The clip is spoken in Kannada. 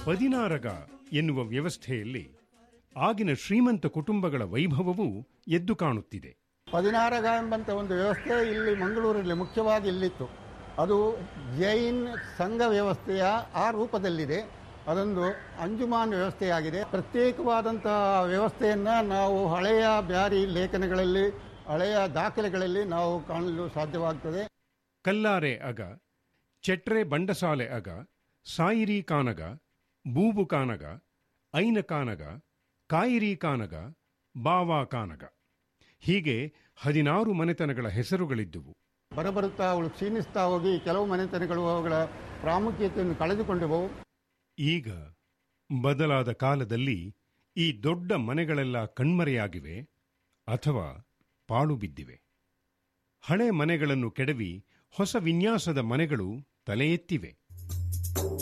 ಪದಿನಾರಗ ಎನ್ನುವ ವ್ಯವಸ್ಥೆಯಲ್ಲಿ ಆಗಿನ ಶ್ರೀಮಂತ ಕುಟುಂಬಗಳ ವೈಭವವೂ ಎದ್ದು ಕಾಣುತ್ತಿದೆ ಪದಿನಾರಗ ಎಂಬಂಥ ಒಂದು ವ್ಯವಸ್ಥೆ ಇಲ್ಲಿ ಮಂಗಳೂರಲ್ಲಿ ಮುಖ್ಯವಾಗಿ ಇಲ್ಲಿತ್ತು ಅದು ಜೈನ್ ಸಂಘ ವ್ಯವಸ್ಥೆಯ ಆ ರೂಪದಲ್ಲಿದೆ ಅದೊಂದು ಅಂಜುಮಾನ್ ವ್ಯವಸ್ಥೆಯಾಗಿದೆ ಪ್ರತ್ಯೇಕವಾದಂತಹ ವ್ಯವಸ್ಥೆಯನ್ನು ನಾವು ಹಳೆಯ ಬ್ಯಾರಿ ಲೇಖನಗಳಲ್ಲಿ ಹಳೆಯ ದಾಖಲೆಗಳಲ್ಲಿ ನಾವು ಕಾಣಲು ಸಾಧ್ಯವಾಗ್ತದೆ ಕಲ್ಲಾರೆ ಅಗ ಚೆಟ್ರೆ ಬಂಡಸಾಲೆ ಅಗ ಸಾಯಿರಿ ಕಾನಗ ಬೂಬು ಕಾನಗ ಐನ ಕಾನಗ ಕಾಯಿರಿ ಕಾನಗ ಬಾವಾ ಕಾನಗ ಹೀಗೆ ಹದಿನಾರು ಮನೆತನಗಳ ಹೆಸರುಗಳಿದ್ದುವು ಬರಬರುತ್ತಾ ಅವಳು ಕ್ಷೀಣಿಸ್ತಾ ಹೋಗಿ ಕೆಲವು ಮನೆತನಗಳು ಅವುಗಳ ಪ್ರಾಮುಖ್ಯತೆಯನ್ನು ಕಳೆದುಕೊಂಡಿದ್ದವು ಈಗ ಬದಲಾದ ಕಾಲದಲ್ಲಿ ಈ ದೊಡ್ಡ ಮನೆಗಳೆಲ್ಲ ಕಣ್ಮರೆಯಾಗಿವೆ ಅಥವಾ ಪಾಳು ಬಿದ್ದಿವೆ ಹಳೆ ಮನೆಗಳನ್ನು ಕೆಡವಿ ಹೊಸ ವಿನ್ಯಾಸದ ಮನೆಗಳು ತಲೆ ಎತ್ತಿವೆ